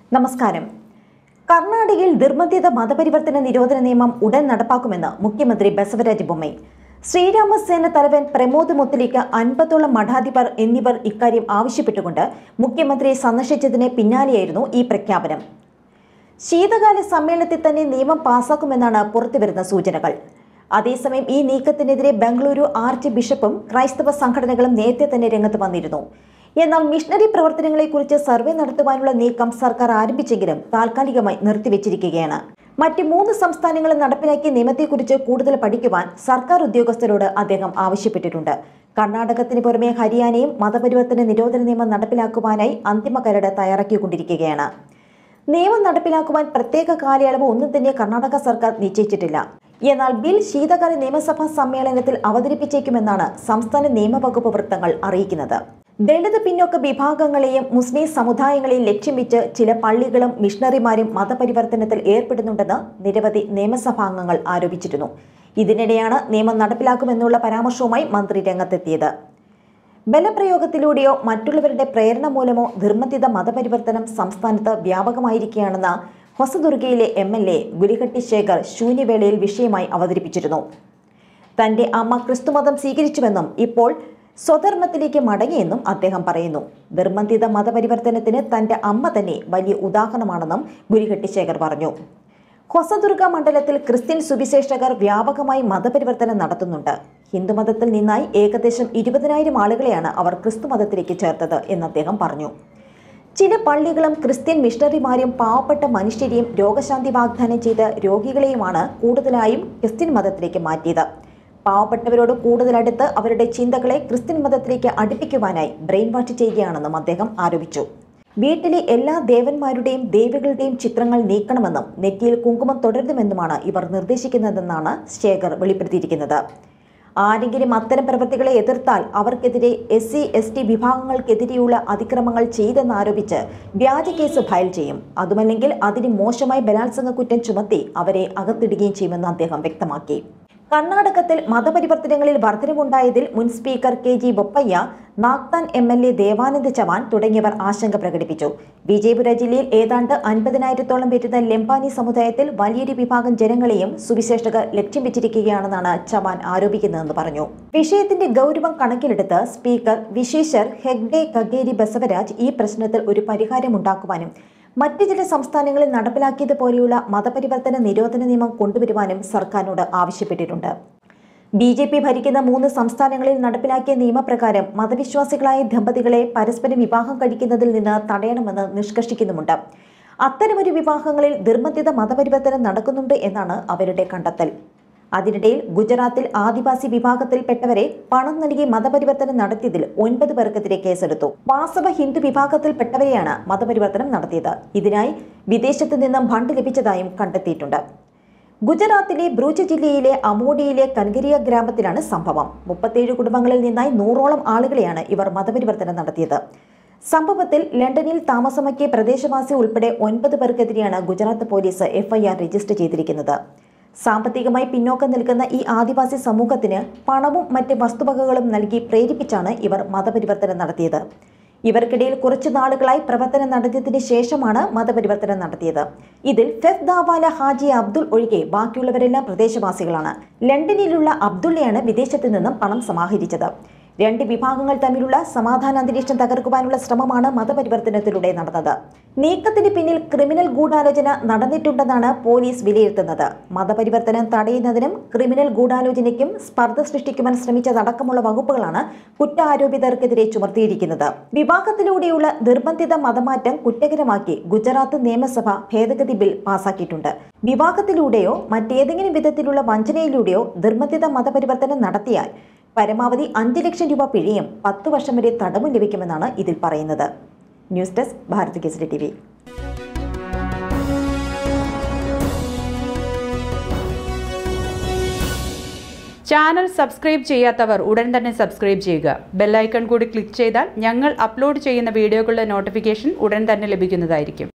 നമസ്കാരം കർണാടകയിൽ നിർബന്ധിത മതപരിവർത്തന നിരോധന നിയമം ഉടൻ നടപ്പാക്കുമെന്ന് മുഖ്യമന്ത്രി ബസവരാജ് ബൊമ്മൈ ശ്രീരാമസേന തലവൻ പ്രമോദ് മുത്തലിക്ക് അൻപതോളം മഠാധിപർ എന്നിവർ ഇക്കാര്യം ആവശ്യപ്പെട്ടുകൊണ്ട് മുഖ്യമന്ത്രിയെ സന്ദർശിച്ചതിന് പിന്നാലെയായിരുന്നു ഈ പ്രഖ്യാപനം ശീതകാല സമ്മേളനത്തിൽ തന്നെ നിയമം പാസാക്കുമെന്നാണ് പുറത്തുവരുന്ന സൂചനകൾ അതേസമയം ഈ നീക്കത്തിനെതിരെ ബംഗളൂരു ആർച്ച് ബിഷപ്പും ക്രൈസ്തവ സംഘടനകളും നേരത്തെ തന്നെ രംഗത്ത് വന്നിരുന്നു എന്നാൽ മിഷണറി പ്രവർത്തനങ്ങളെക്കുറിച്ച് സർവേ നടത്തുവാനുള്ള നീക്കം സർക്കാർ ആരംഭിച്ചെങ്കിലും താൽക്കാലികമായി നിർത്തിവെച്ചിരിക്കുകയാണ് മറ്റ് മൂന്ന് സംസ്ഥാനങ്ങളും നടപ്പിലാക്കിയ നിയമത്തെക്കുറിച്ച് കൂടുതൽ പഠിക്കുവാൻ സർക്കാർ ഉദ്യോഗസ്ഥരോട് അദ്ദേഹം ആവശ്യപ്പെട്ടിട്ടുണ്ട് കർണാടകത്തിന് പുറമെ ഹരിയാനയും മതപരിവർത്തന നിരോധന നിയമം നടപ്പിലാക്കുവാനായി അന്തിമ കരട് തയ്യാറാക്കിക്കൊണ്ടിരിക്കുകയാണ് നിയമം നടപ്പിലാക്കുവാൻ പ്രത്യേക കാലയളവ് ഒന്നും തന്നെ കർണാടക സർക്കാർ നിശ്ചയിച്ചിട്ടില്ല എന്നാൽ ബിൽ ശീതകാല നിയമസഭാ സമ്മേളനത്തിൽ അവതരിപ്പിച്ചേക്കുമെന്നാണ് സംസ്ഥാന നിയമവകുപ്പ് വൃത്തങ്ങൾ അറിയിക്കുന്നത് ദളിത് പിന്നോക്ക വിഭാഗങ്ങളെയും മുസ്ലിം സമുദായങ്ങളെയും ലക്ഷ്യം വെച്ച് ചില പള്ളികളും മിഷണറിമാരും മതപരിവർത്തനത്തിൽ ഏർപ്പെടുന്നുണ്ടെന്ന് നിരവധി നിയമസഭാംഗങ്ങൾ ആരോപിച്ചിരുന്നു ഇതിനിടെയാണ് നിയമം നടപ്പിലാക്കുമെന്നുള്ള പരാമർശവുമായി മന്ത്രി രംഗത്തെത്തിയത് ബലപ്രയോഗത്തിലൂടെയോ മറ്റുള്ളവരുടെ പ്രേരണ മൂലമോ നിർബന്ധിത മതപരിവർത്തനം സംസ്ഥാനത്ത് വ്യാപകമായിരിക്കുകയാണെന്ന് ഹൊസദുർഗയിലെ M L A Gulihatti Shekhar ശൂന്യവേളയിൽ വിഷയമായി അവതരിപ്പിച്ചിരുന്നു തന്റെ അമ്മ ക്രിസ്തുമതം സ്വീകരിച്ചുവെന്നും ഇപ്പോൾ സ്വധർമ്മത്തിലേക്ക് മടങ്ങിയെന്നും അദ്ദേഹം പറയുന്നു നിർബന്ധിത മതപരിവർത്തനത്തിന് തന്റെ അമ്മ തന്നെ വലിയ ഉദാഹരണമാണെന്നും ഗുരിഹട്ടി ശേഖർ പറഞ്ഞു ഹൊസദുർഗ മണ്ഡലത്തിൽ ക്രിസ്ത്യൻ സുവിശേഷകർ വ്യാപകമായി മതപരിവർത്തനം നടത്തുന്നുണ്ട് ഹിന്ദുമതത്തിൽ നിന്നായി ഏകദേശം ഇരുപതിനായിരം ആളുകളെയാണ് അവർ ക്രിസ്തുമതത്തിലേക്ക് ചേർത്തത് എന്ന് അദ്ദേഹം പറഞ്ഞു ചില പള്ളികളും ക്രിസ്ത്യൻ മിഷണറിമാരും പാവപ്പെട്ട മനുഷ്യരെയും രോഗശാന്തി വാഗ്ദാനം ചെയ്ത് രോഗികളെയുമാണ് കൂടുതലായും ക്രിസ്ത്യൻ മതത്തിലേക്ക് മാറ്റിയത് പാവപ്പെട്ടവരോട് കൂടുതൽ അടുത്ത് അവരുടെ ചിന്തകളെ ക്രിസ്ത്യൻ മതത്തിലേക്ക് അടുപ്പിക്കുവാനായി ബ്രെയിൻ വാഷ് ചെയ്യുകയാണെന്നും അദ്ദേഹം ആരോപിച്ചു വീട്ടിലെ എല്ലാ ദേവന്മാരുടെയും ദേവികളുടെയും ചിത്രങ്ങൾ നീക്കണമെന്നും നെറ്റിയിൽ കുങ്കുമം തുടരുന്നുമെന്നുമാണ് ഇവർ നിർദ്ദേശിക്കുന്നതെന്നാണ് ശേഖർ വെളിപ്പെടുത്തിയിരിക്കുന്നത് ആരെങ്കിലും അത്തരം പ്രവൃത്തികളെ എതിർത്താൽ അവർക്കെതിരെ എസ് സി എസ് ടി വിഭാഗങ്ങൾക്കെതിരെയുള്ള അതിക്രമങ്ങൾ ചെയ്തെന്നാരോപിച്ച് വ്യാജ കേസ് ഫയൽ ചെയ്യും അതുമല്ലെങ്കിൽ അതിന് മോശമായി ബലാത്സംഗ കുറ്റം ചുമത്തി അവരെ അകത്തിടുകയും ചെയ്യുമെന്ന് അദ്ദേഹം വ്യക്തമാക്കി കർണാടകത്തിൽ മതപരിവർത്തനങ്ങളിൽ വർധനവുണ്ടായതിൽ മുൻ speaker K G Bopaiah Nagthan M L A Devanand Chavan തുടങ്ങിയവർ ആശങ്ക പ്രകടിപ്പിച്ചു വിജയപുര ജില്ലയിൽ ഏതാണ്ട് അൻപതിനായിരത്തോളം വരുന്ന ലെമ്പാനി സമുദായത്തിൽ വലിയൊരു വിഭാഗം ജനങ്ങളെയും സുവിശേഷകർ ലക്ഷ്യം വെച്ചിരിക്കുകയാണെന്നാണ് ചവാൻ ആരോപിക്കുന്നതെന്ന് പറഞ്ഞു വിഷയത്തിന്റെ ഗൗരവം കണക്കിലെടുത്ത് സ്പീക്കർ വിശേഷർ ഹെഗ്ഡെ കഗേരി ബസവരാജ് ഈ പ്രശ്നത്തിൽ ഒരു പരിഹാരമുണ്ടാക്കുവാനും മറ്റ് ചില സംസ്ഥാനങ്ങളിൽ നടപ്പിലാക്കിയതുപോലെയുള്ള മതപരിവർത്തന നിരോധന നിയമം കൊണ്ടുവരുവാനും സർക്കാരിനോട് ആവശ്യപ്പെട്ടിട്ടുണ്ട് ബി ജെ പി ഭരിക്കുന്ന മൂന്ന് സംസ്ഥാനങ്ങളിൽ നടപ്പിലാക്കിയ നിയമപ്രകാരം മതവിശ്വാസികളായ ദമ്പതികളെ പരസ്പരം വിവാഹം കഴിക്കുന്നതിൽ നിന്ന് തടയണമെന്ന് നിഷ്കർഷിക്കുന്നുമുണ്ട് അത്തരമൊരു വിവാഹങ്ങളിൽ നിർബന്ധിത മതപരിവർത്തനം നടക്കുന്നുണ്ട് എന്നാണ് അവരുടെ കണ്ടെത്തൽ അതിനിടയിൽ ഗുജറാത്തിൽ ആദിവാസി വിഭാഗത്തിൽപ്പെട്ടവരെ പണം നൽകി മതപരിവർത്തനം നടത്തിയതിൽ ഒൻപത് പേർക്കെതിരെ കേസെടുത്തു വാസവ ഹിന്ദു വിഭാഗത്തിൽപ്പെട്ടവരെയാണ് മതപരിവർത്തനം നടത്തിയത് ഇതിനായി വിദേശത്തു നിന്നും ഫണ്ട് ലഭിച്ചതായും കണ്ടെത്തിയിട്ടുണ്ട് ഗുജറാത്തിലെ ബ്രൂച്ച് ജില്ലയിലെ അമോഡിയിലെ കൻഗരിയ ഗ്രാമത്തിലാണ് സംഭവം മുപ്പത്തേഴ് കുടുംബങ്ങളിൽ നിന്നായി നൂറോളം ആളുകളെയാണ് ഇവർ മതപരിവർത്തനം നടത്തിയത് സംഭവത്തിൽ ലണ്ടനിൽ താമസമാക്കിയ പ്രദേശവാസി ഉൾപ്പെടെ ഒൻപത് പേർക്കെതിരെയാണ് ഗുജറാത്ത് പോലീസ് എഫ്ഐആർ രജിസ്റ്റർ ചെയ്തിരിക്കുന്നത് സാമ്പത്തികമായി പിന്നോക്കം നിൽക്കുന്ന ഈ ആദിവാസി സമൂഹത്തിന് പണവും മറ്റ് വസ്തുവകകളും നൽകി പ്രേരിപ്പിച്ചാണ് ഇവർ മതപരിവർത്തനം നടത്തിയത് ഇവർക്കിടയിൽ കുറച്ചു നാളുകളായി പ്രവർത്തനം നടത്തിയതിന് ശേഷമാണ് മതപരിവർത്തനം നടത്തിയത് ഇതിൽ ഫെഫ് ദാവാല ഹാജി അബ്ദുൾ ഒഴികെ ബാക്കിയുള്ളവരെല്ലാം പ്രദേശവാസികളാണ് ലണ്ടനിലുള്ള അബ്ദുള്ളയാണ് വിദേശത്ത് നിന്നും പണം സമാഹരിച്ചത് രണ്ട് വിഭാഗങ്ങൾ തമ്മിലുള്ള സമാധാന അന്തരീക്ഷം തകർക്കുവാനുള്ള ശ്രമമാണ് മതപരിവർത്തനത്തിലൂടെ നടന്നത് നീക്കത്തിന് പിന്നിൽ ക്രിമിനൽ ഗൂഢാലോചന നടന്നിട്ടുണ്ടെന്നാണ് പോലീസ് വിലയിരുത്തുന്നത് മതപരിവർത്തനം തടയുന്നതിനും ക്രിമിനൽ ഗൂഢാലോചനയ്ക്കും സ്പർദ്ധ സൃഷ്ടിക്കുവാൻ ശ്രമിച്ചതടക്കമുള്ള വകുപ്പുകളാണ് കുറ്റാരോപിതർക്കെതിരെ ചുമത്തിയിരിക്കുന്നത് വിവാഹത്തിലൂടെയുള്ള നിർബന്ധിത മതമാറ്റം കുറ്റകരമാക്കി ഗുജറാത്ത് നിയമസഭ ഭേദഗതി ബിൽ പാസാക്കിയിട്ടുണ്ട് വിവാഹത്തിലൂടെയോ മറ്റേതെങ്കിലും വിധത്തിലുള്ള വഞ്ചനയിലൂടെയോ നിർബന്ധിത മതപരിവർത്തനം നടത്തിയാൽ പരമാവധി അഞ്ച് ലക്ഷം രൂപ പിഴയും പത്ത് വർഷം വരെ തടവും ലഭിക്കുമെന്നാണ് ഇതിൽ പറയുന്നത് news desk Bharat Kesari T V channel subscribe ചെയ്യാത്തവർ ഉടൻ തന്നെ സബ്സ്ക്രൈബ് ചെയ്യുക ബെല്ലൈക്കൺ കൂടി ക്ലിക്ക് ചെയ്താൽ ഞങ്ങൾ അപ്ലോഡ് ചെയ്യുന്ന വീഡിയോകളുടെ നോട്ടിഫിക്കേഷൻ ഉടൻ തന്നെ ലഭിക്കുന്നതായിരിക്കും